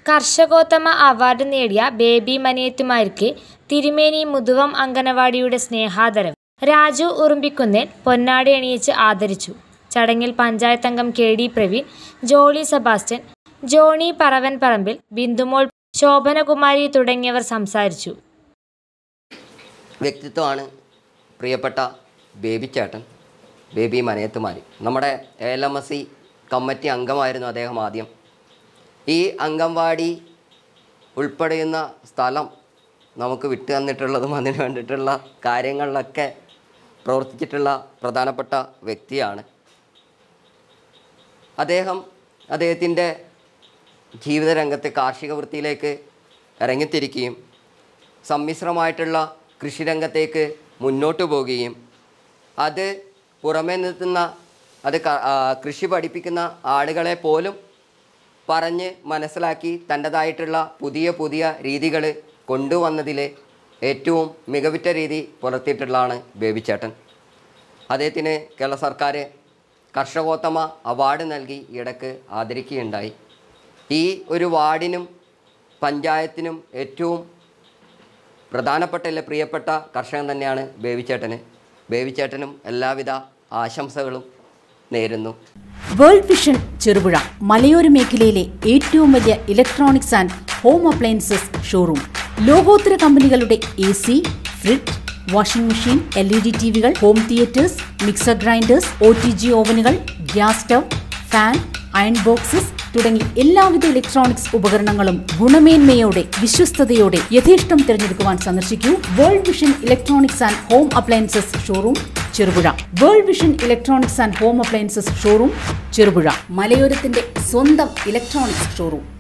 കർഷകോത്തമ award നേടിയ baby മനേത്തുമാർക്ക് തിരുമേനി മുതുവം അങ്കണവാടിയുടെ സ്നേഹാദരം രാജു ഉറുമ്പിക്കുന്നേൽ പൊന്നാടി അണിയിച്ച് ആദരിച്ചു ചടങ്ങിൽ പഞ്ചായത്ത് അംഗം K D Praveen Jolly Sebastian Johnny Paravanparambil Bindumol Shobhanakumari തുടങ്ങിയവർ സംസാരിച്ചു വ്യക്തിത്വമാണ് പ്രിയപ്പെട്ട ബേബി ചേട്ടൻ ബേബി മനയത്തുമാരി നമ്മുടെ A L M S C committee അംഗമായിരുന്നു അദ്ദേഹം ആദ്യം ഈ അംഗൻവാടി ഉൾപ്പെടുന്ന സ്ഥലം നമുക്ക് വിട്ടു തന്നിട്ടുള്ളതും അതിന് വേണ്ടിയിട്ടുള്ള കാര്യങ്ങളിലൊക്കെ പ്രവർത്തിച്ചിട്ടുള്ള പ്രധാനപ്പെട്ട വ്യക്തിയാണ് അദ്ദേഹം അദ്ദേഹത്തിൻ്റെ ജീവിതരംഗത്തെ കാർഷിക വൃത്തിയിലേക്ക് ഇറങ്ങിത്തിരിക്കുകയും സമ്മിശ്രമായിട്ടുള്ള കൃഷിരംഗത്തേക്ക് മുന്നോട്ട് പോവുകയും അത് പുറമേ നിൽക്കുന്ന അത് ക- ആ, കൃഷി പഠിപ്പിക്കുന്ന ആളുകളെ പോലും പറഞ്ഞ് മനസ്സിലാക്കി തൻ്റെതായിട്ടുള്ള പുതിയ പുതിയ രീതികൾ കൊണ്ടുവന്നതിൽ ഏറ്റവും മികവുറ്റ രീതി പുലർത്തിയിട്ടുള്ളതാണ് ബേബിച്ചേട്ടൻ അദ്ദേഹത്തിന് കേരള സർക്കാർ കർഷകോത്തമ അവാർഡ് നൽകി ഇടക്ക് ആദരിക്കുകയുണ്ടായി ഈ ഒരു വാർഡിനും പഞ്ചായത്തിനും ഏറ്റവും പ്രധാനപ്പെട്ട അല്ലെ പ്രിയപ്പെട്ട കർഷകൻ തന്നെയാണ് ബേബിച്ചേട്ടന് ബേബിച്ചേട്ടനും എല്ലാവിധ ആശംസകളും നേരുന്നു വേൾഡ് വിഷൻ ചെറുപുഴ മലയോര മേഖലയിലെ ഏറ്റവും വലിയ electronics and home appliances showroom ലോകോത്തര കമ്പനികളുടെ A C fridge washing machine L E D T വികൾ home theatres mixer grinders O T G ഓവനുകൾ gas stove fan iron boxes തുടങ്ങി എല്ലാവിധ ഇലക്ട്രോണിക്സ് ഉപകരണങ്ങളും ഗുണമേന്മയോടെ വിശ്വസ്തയോടെ യഥേഷ്ടം തിരഞ്ഞെടുക്കുവാൻ സന്ദർശിക്കൂ world vision electronics and home appliances showroom Cherupuzha world vision electronics and home appliances showroom Cherupuzha മലയോരത്തിന്റെ സ്വന്തം ഇലക്ട്രോണിക്സ് ഷോറൂം